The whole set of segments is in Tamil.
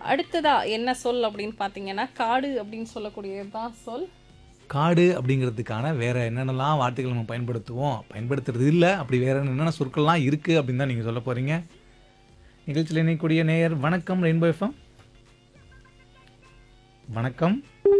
அடுத்ததா என்ன சொல் அப்படின்னு பார்த்தீங்கன்னா காடு அப்படின்னு சொல்லக்கூடியது தான் சொல் காடு அப்படிங்கிறதுக்கான வேற என்னென்னலாம் வார்த்தைகள் நம்ம பயன்படுத்துவோம் பயன்படுத்துறது இல்லை அப்படி வேற என்னென்ன சொற்கள்லாம் இருக்கு அப்படின்னு தான் நீங்கள் சொல்ல போறீங்க நிகழ்ச்சியில் இணையக்கூடிய நேயர் வணக்கம் ரெயின்போ எஃப்எம் வணக்கம்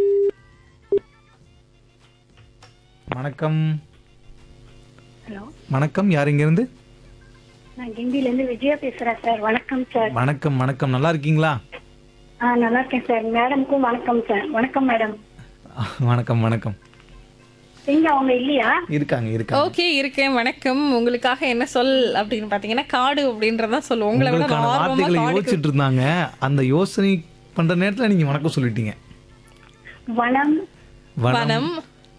வணக்கம் ஹலோ வணக்கம் யார் இங்கேருந்து நான் கிண்டில இருந்து விஜயா பேசுறேன் சார் வணக்கம் சார் வணக்கம் வணக்கம் நல்லா இருக்கீங்களா ஆ நல்லா இருக்கேன் சார் மேடம்க்கும் வணக்கம் சார் வணக்கம் மேடம் வணக்கம் வணக்கம் எங்க அவங்க இல்லையா இருக்காங்க இருக்காங்க ஓகே இருக்கேன் வணக்கம் உங்களுக்காக என்ன சொல் அப்படின்னு பார்த்தீங்கன்னா காடு அப்படின்றதான் சொல் உங்களை விட உங்களுக்கான நான் ஆர்வமா வார்த்தைகளை காடு யோசிச்சுட்டு இருந்தாங்க அந்த யோசனை பண்ற நேரத்துல நீங்க வணக்கம் சொல்லிட்டீங்க வனம் வனம் வனம்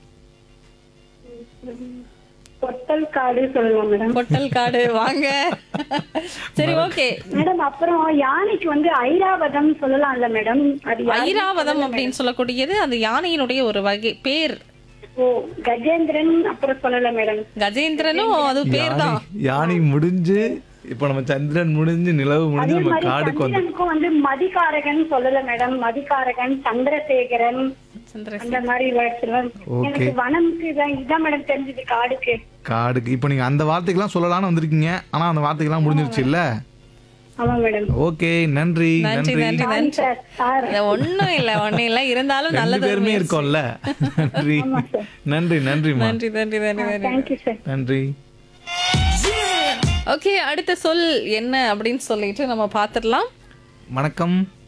பொட்டல் காடு சொல்லலாம் மேடம் பொட்டல் காடு வாங்க சரி ஓகே மேடம் அப்புறம் யானைக்கு வந்து ஐராவதம் சொல்லலாம்ல மேடம் அது யாரு- ஐராவதம் அப்படின்னு சொல்லக்கூடியது அந்த யானையினுடைய ஒரு வகை பேர் ஓ கஜேந்திரன் அப்புறம் சொல்லல மேடம் கஜேந்திரனும் அது பேர் தான் யானை- யானை முடிஞ்சு இப்ப நம்ம சந்திரன் முடிஞ்சு நிலவு முடிஞ்சு அதே நம்ம மாதிரி காடுக்கு வந்து சந்திரனுக்கும் வந்து மதிகாரகன் சொல்லல மேடம் மதிகாரகன் சந்திரசேகரன் சந்திரசேகர். அந்த மாதிரி words எல்லாம் எனக்கு வனம்க்கு இதான் இதான் மேடம் தெரிஞ்சது காடுக்கு காடுக்கு இப்ப நீங்க அந்த வார்த்தைக்கெல்லாம் சொல்லலாம்னு வந்திருக்கீங்க ஆனா அந்த வார்த்தைக்கெல்லாம் முடிஞ்சிருச்சு இல்ல ஆமா மேடம் ஓகே நன்றி நன்றி நன்றி நன்றி நன்றி சார் சார் இல்ல, ஒண்ணும் இல்ல ஒண்ணும் இல்ல இருந்தாலும் ரெண்டு நல்லது பேருமே இருக்கோம்ல நன்றி நன்றி நன்றிமா நன்றி நன்றி நன்றி நன்றி தேங்க்யூ சார் நன்றி ஓகே அடுத்த சொல் என்ன அப்படின்னு சொல்லிட்டு நம்ம பார்த்துடலாம் வணக்கம்